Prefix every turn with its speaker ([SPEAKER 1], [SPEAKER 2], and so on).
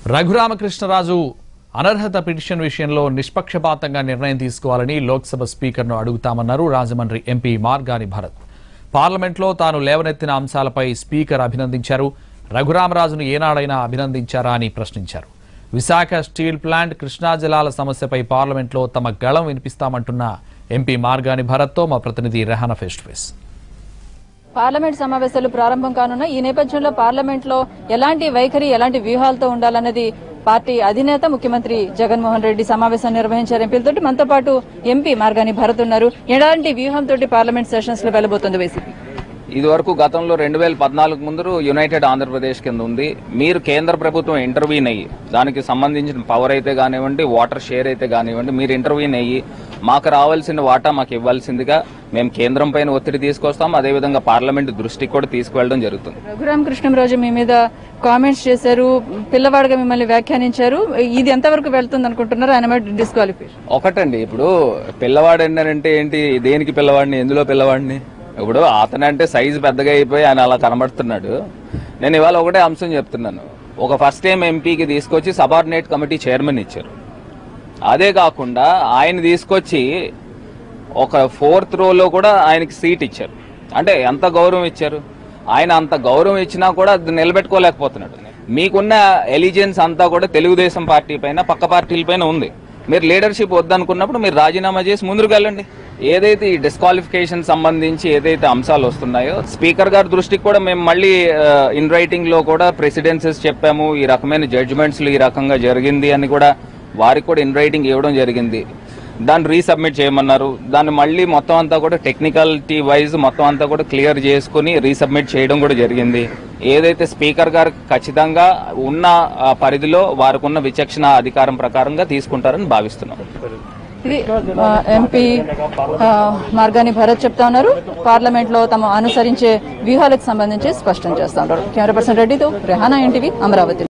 [SPEAKER 1] రఘురామకృష్ణరాజు అనర్హత పిటిషన్ విషయంలో నిష్పక్షపాతంగా నిర్ణయం తీసుకోవాలని లోక్సభ స్పీకర్ను అడుగుతామన్నారు రాజమండ్రి ఎంపీ మార్గాని భరత్ పార్లమెంట్లో తాను లేవనెత్తిన అంశాలపై స్పీకర్ అభినందించారు రఘురామరాజును ఏనాడైనా అభినందించారా అని ప్రశ్నించారు విశాఖ స్టీల్ ప్లాంట్ కృష్ణా జలాల సమస్యపై పార్లమెంట్లో తమ గళం వినిపిస్తామంటున్న ఎంపీ మార్గాని భరత్తో మా ప్రతినిధి Rehana face to face
[SPEAKER 2] parliament సమావేశాలు ప్రారంభం కానున్న ఈ నేపథ్యంలో పార్లమెంట్ లో ఎలాంటి వైఖరి ఎలాంటి వ్యూహాలతో ఉండాలన్నది పార్టీ అధినేత ముఖ్యమంత్రి జగన్మోహన్ రెడ్డి సమావేశం నిర్వహించారు ఎంపీలతో మనతో పాటు ఎంపీ మార్గాని భరత్ ఉన్నారు ఎలాంటి వ్యూహంతో పార్లమెంట్ సెషన్స్ లో వెళ్ళబోతుంది వైసీపీ
[SPEAKER 3] ఇది వరకు గతంలో రెండు వేల పద్నాలుగు ముందు యునైటెడ్ ఆంధ్రప్రదేశ్ కింద ఉంది మీరు కేంద్ర ప్రభుత్వం ఇంటర్వ్యూన్ అయ్యి దానికి సంబంధించిన పవర్ అయితే కానివ్వండి వాటర్ షేర్ అయితే కానివ్వండి మీరు ఇంటర్వ్యూన్ అయ్యి మాకు రావాల్సిన వాటా మాకు ఇవ్వాల్సిందిగా మేము కేంద్రం పైన ఒత్తిడి తీసుకొస్తాం అదేవిధంగా పార్లమెంట్ దృష్టికి కూడా తీసుకువెళ్ళడం జరుగుతుంది
[SPEAKER 2] రఘురామకృష్ణరాజు మీ మీద కామెంట్స్ చేశారు పిల్లవాడిగా మిమ్మల్ని వ్యాఖ్యానించారు ఇది ఎంతవరకు వెళ్తుంది అనుకుంటున్నారు ఆయన మీద డిస్క్వాలిఫికేషన్
[SPEAKER 3] ఒకటండి ఇప్పుడు పిల్లవాడు అంటే ఏంటి దేనికి పిల్లవాడిని ఎందులో పిల్లవాడిని ఇప్పుడు అతనంటే సైజు పెద్దగా అయిపోయి ఆయన అలా కనబడుతున్నాడు నేను ఇవాళ ఒకటే అంశం చెప్తున్నాను ఒక ఫస్ట్ టైం ఎంపీకి తీసుకొచ్చి సబార్డినేట్ కమిటీ చైర్మన్ ఇచ్చారు అదే కాకుండా ఆయన తీసుకొచ్చి ఒక ఫోర్త్ రోలో కూడా ఆయనకి సీట్ ఇచ్చారు అంటే ఎంత గౌరవం ఇచ్చారు ఆయన అంత గౌరవం ఇచ్చినా కూడా అది నిలబెట్టుకోలేకపోతున్నాడు మీకున్న ఎలిజెన్స్ అంతా కూడా తెలుగుదేశం పార్టీ పైన పక్క పార్టీల పైన ఉంది మీరు లీడర్షిప్ వద్దనుకున్నప్పుడు మీరు రాజీనామా చేసి ముందుకు వెళ్ళండి ఏదైతే ఈ డిస్క్వాలిఫికేషన్ సంబంధించి ఏదైతే అంశాలు వస్తున్నాయో స్పీకర్ గారి దృష్టికి కూడా మేము మళ్ళీ ఇన్ రైటింగ్ లో కూడా ప్రెసిడెన్సెస్ చెప్పాము ఈ రకమైన జడ్జిమెంట్స్ ఈ రకంగా జరిగింది అని కూడా వారికి కూడా ఇన్ రైటింగ్ ఇవ్వడం జరిగింది దాన్ని రీసబ్మిట్ చేయమన్నారు దాన్ని మళ్ళీ మొత్తం అంతా కూడా టెక్నికాలిటీ వైజ్ మొత్తం అంతా కూడా క్లియర్ చేసుకుని రీసబ్మిట్ చేయడం కూడా జరిగింది ఏదైతే స్పీకర్ గారు ఖచ్చితంగా ఉన్న ఆ, పరిధిలో వారికి ఉన్న విచక్షణ అధికారం ప్రకారంగా తీసుకుంటారని భావిస్తున్నాం
[SPEAKER 2] ఇది ఆ, ఎంపీ ఆ, మార్గాని భరత్ చెప్తా ఉన్నారు పార్లమెంట్ లో తమ అనుసరించే వ్యూహాలకు సంబంధించి స్పష్టం చేస్తా ఉన్నారు కెమెరా పర్సన్ రెడ్డితో రెహానా ఎన్టీవీ అమరావతి